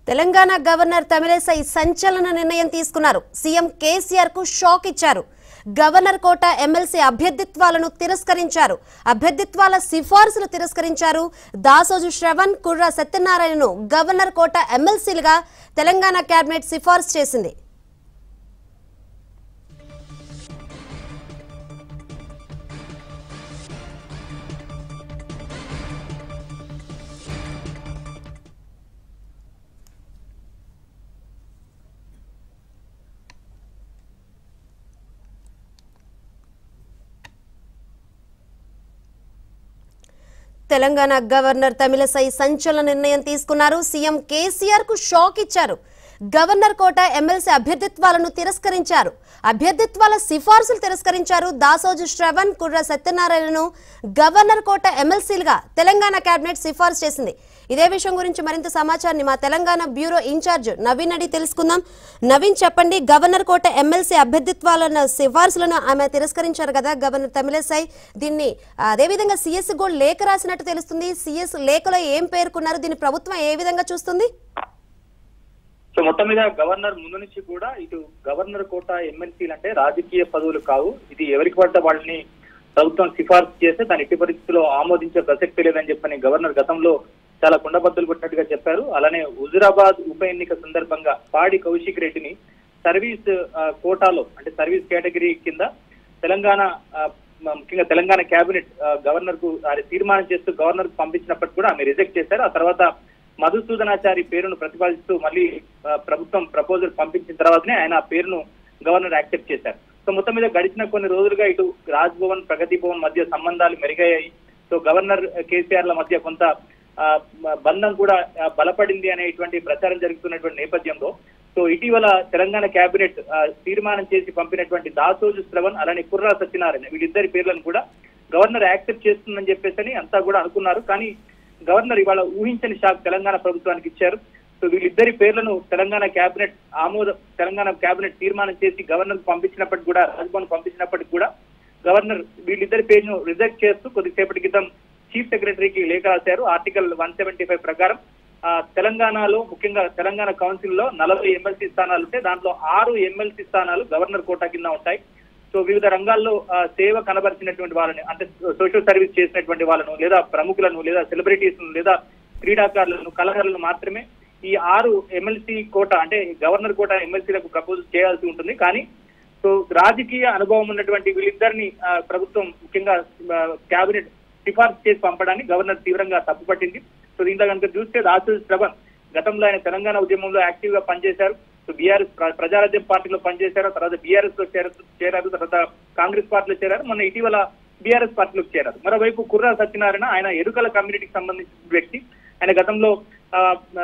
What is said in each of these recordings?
Telangana governor Tamilisai సంచలన నిర్ణయం తీసుకున్నారు సీఎం కేసీఆర్ కు షాక్ ఇచ్చారు గవర్నర్ కోట ఎమ్మెల్సీ అభ్యర్థిత్వాలను తిరస్కరించారు అభ్యర్థిత్వాల సిఫార్సులు తిరస్కరించారు దాసోజు శ్రవణ్ కుర్ర సత్యనారాయణను గవర్నర్ కోట ఎమ్మెల్సీలుగా తెలంగాణ కేబినెట్ సిఫార్సు చేసింది తెలంగాణ గవర్నర్ తమిళసై సంచలన నిర్ణయం తీసుకున్నారు సీఎం కేసీఆర్ కు షాక్ ఇచ్చారు గవర్నర్ కోట ఎమ్మెల్సీ అభ్యర్థిత్వాలను తిరస్కరించారు అభ్యర్థిత్వాల సిఫార్సులు తిరస్కరించారు దాసోజు శ్రవణ్ కుర్ర సత్యనారాయణను గవర్నర్ కోట ఎమ్మెల్సీలుగా తెలంగాణ కేబినెట్ సిఫార్సు చేసింది ఇదే విషయం గురించి మరింత సమాచారాన్ని మా తెలంగాణ బ్యూరో ఇన్ఛార్జ్ నవీన్ అడి తెలుసుకుందాం నవీన్ చెప్పండి గవర్నర్ కోట ఎమ్మెల్సీ అభ్యర్థిత్వాలను సిఫార్సులను ఆమె తిరస్కరించారు కదా గవర్నర్ తమిళసై దీన్ని అదేవిధంగా సిఎస్ కూడా లేఖ రాసినట్టు తెలుస్తుంది సిఎస్ లేఖలో ఏం పేర్కొన్నారు దీన్ని ప్రభుత్వం ఏ విధంగా చూస్తుంది సో మొత్తం మీద గవర్నర్ ముందు నుంచి కూడా ఇటు గవర్నర్ కోట ఎమ్మెల్సీలు అంటే రాజకీయ పదవులు కావు ఇది ఎవరికి పడ్డ వాళ్ళని ప్రభుత్వం సిఫార్సు చేస్తే దాని ఎట్టి పరిస్థితుల్లో ఆమోదించే ప్రసక్తి లేదని చెప్పని గవర్నర్ గతంలో చాలా కుండబద్దలు కొట్టినట్టుగా చెప్పారు అలానే హుజురాబాద్ ఉప ఎన్నిక సందర్భంగా పాడి కౌశిక్ రెడ్డిని సర్వీస్ ఆ, కోటాలో అంటే సర్వీస్ కేటగిరీ కింద తెలంగాణ ఆ, మ- ముఖ్యంగా తెలంగాణ కేబినెట్ గవర్నర్ కు అది తీర్మానం చేస్తూ గవర్నర్ కు పంపించినప్పటికీ కూడా ఆమె రిజెక్ట్ చేశారు ఆ తర్వాత మధుసూదనాచారి పేరును ప్రతిపాదిస్తూ మళ్ళీ ఆ, ప్రభుత్వం ప్రపోజల్ పంపించిన తర్వాతనే ఆయన ఆ పేరును గవర్నర్ యాక్సెప్ట్ చేశారు సో మొత్తం మీద గడిచిన కొన్ని రోజులుగా ఇటు రాజ్ భవన్ ప్రగతి భవన్ మధ్య సంబంధాలు మెరుగయ్యాయి సో గవర్నర్ కేసీఆర్ ల మధ్య కొంత ఆ, మ- బంధం కూడా ఆ, బలపడింది అనేటువంటి ప్రచారం జరుగుతున్నటువంటి నేపథ్యంలో సో ఇటీవల తెలంగాణ కేబినెట్ ఆ, తీర్మానం చేసి పంపినటువంటి దాసోజు శ్రవణ్ అలానే కుర్రా సత్యనారాయణ వీళ్ళిద్దరి పేర్లను కూడా గవర్నర్ యాక్సెప్ట్ చేస్తుందని చెప్పేసి అని అంతా కూడా అనుకున్నారు కానీ గవర్నర్ ఇవాళ ఊహించని షాక్ తెలంగాణ ప్రభుత్వానికి ఇచ్చారు సో వీళ్ళిద్దరి పేర్లను తెలంగాణ కేబినెట్ ఆమోద తెలంగాణ కేబినెట్ తీర్మానం చేసి గవర్నర్ పంపించినప్పటికి కూడా రాజ్భవన్ పంపించినప్పటికి కూడా గవర్నర్ వీళ్ళిద్దరి పేరును రిజెక్ట్ చేస్తూ కొద్దిసేపటి క్రితం చీఫ్ సెక్రటరీకి లేఖ రాశారు ఆర్టికల్ వన్ సెవెంటీ ఫైవ్ ప్రకారం ఆ, తెలంగాణలో ముఖ్యంగా తెలంగాణ కౌన్సిల్ లో నలభై ఎమ్మెల్సీ స్థానాలు ఉంటే దాంట్లో ఆరు ఎమ్మెల్సీ స్థానాలు గవర్నర్ కోటా కింద ఉంటాయి సో వివిధ రంగాల్లో ఆ, సేవ కనబరిచినటువంటి వాళ్ళని అంటే సోషల్ సర్వీస్ చేసినటువంటి వాళ్ళను లేదా ప్రముఖులను లేదా సెలబ్రిటీస్ లేదా క్రీడాకారులను కళాకారులను మాత్రమే ఈ ఆరు ఎమ్మెల్సీ కోట అంటే గవర్నర్ కోట ఎమ్మెల్సీలకు ప్రపోజ్ చేయాల్సి ఉంటుంది కానీ సో రాజకీయ అనుభవం ఉన్నటువంటి వీళ్ళిద్దరిని ఆ, ప్రభుత్వం ముఖ్యంగా కేబినెట్ సిఫార్సు చేసి పంపడాన్ని గవర్నర్ తీవ్రంగా తప్పుపట్టింది సో దీంట్లో కనుక చూస్తే రాజు శ్రవణ్ గతంలో ఆయన తెలంగాణ ఉద్యమంలో యాక్టివ్ గా పనిచేశారు సో బీఆర్ఎస్ ప్రజారాజ్యం పార్టీలో పనిచేశారు తర్వాత బీఆర్ఎస్ లో చేర- చేరారు తర్వాత కాంగ్రెస్ పార్టీలో చేరారు మొన్న ఇటీవల బీఆర్ఎస్ పార్టీలోకి చేరారు మరోవైపు కుర్రా సత్యనారాయణ ఆయన ఎరుకల కమ్యూనిటీకి సంబంధించిన వ్యక్తి ఆయన గతంలో ఆ, ఆ,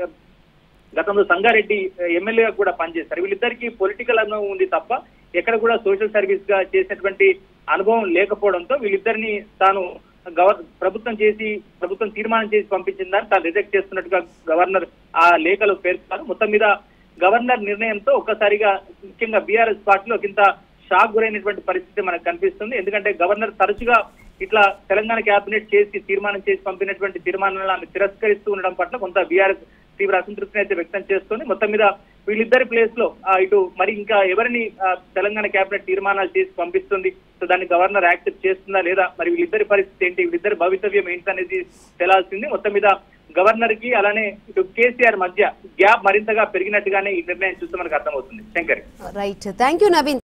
గతంలో సంగారెడ్డి ఎమ్మెల్యేగా కూడా పనిచేశారు వీళ్ళిద్దరికీ పొలిటికల్ అనుభవం ఉంది తప్ప ఎక్కడ కూడా సోషల్ సర్వీస్ గా చేసినటువంటి అనుభవం లేకపోవడంతో వీళ్ళిద్దరిని తాను గవర్ ప్రభుత్వం చేసి ప్రభుత్వం తీర్మానం చేసి పంపించిందని తాను రిజెక్ట్ చేస్తున్నట్టుగా గవర్నర్ ఆ లేఖలో పేర్కొన్నారు మొత్తం మీద గవర్నర్ నిర్ణయంతో ఒక్కసారిగా ముఖ్యంగా బీఆర్ఎస్ పార్టీలో ఇంత షాక్ గురైనటువంటి పరిస్థితి మనకు కనిపిస్తుంది ఎందుకంటే గవర్నర్ తరచుగా ఇట్లా తెలంగాణ కేబినెట్ చేసి తీర్మానం చేసి పంపినటువంటి తీర్మానాలను ఆమె తిరస్కరిస్తూ ఉండడం పట్ల కొంత బీఆర్ఎస్ తీవ్ర అసంతృప్తిని అయితే వ్యక్తం చేస్తుంది మొత్తం మీద వీళ్ళిద్దరి ప్లేస్ లో ఆ, ఇటు మరి ఇంకా ఎవరిని ఆ, తెలంగాణ కేబినెట్ తీర్మానాలు చేసి పంపిస్తుంది సో దాన్ని గవర్నర్ యాక్సెప్ట్ చేస్తుందా లేదా మరి వీళ్ళిద్దరి పరిస్థితి ఏంటి వీళ్ళిద్దరి భవితవ్యం ఏంటి అనేది తెలాల్సింది మొత్తం మీద గవర్నర్ కి అలానే ఇటు కేసీఆర్ మధ్య గ్యాప్ మరింతగా పెరిగినట్టుగానే ఈ నిర్ణయం చూస్తే మనకు అర్థమవుతుంది Shankar right thank you Naveen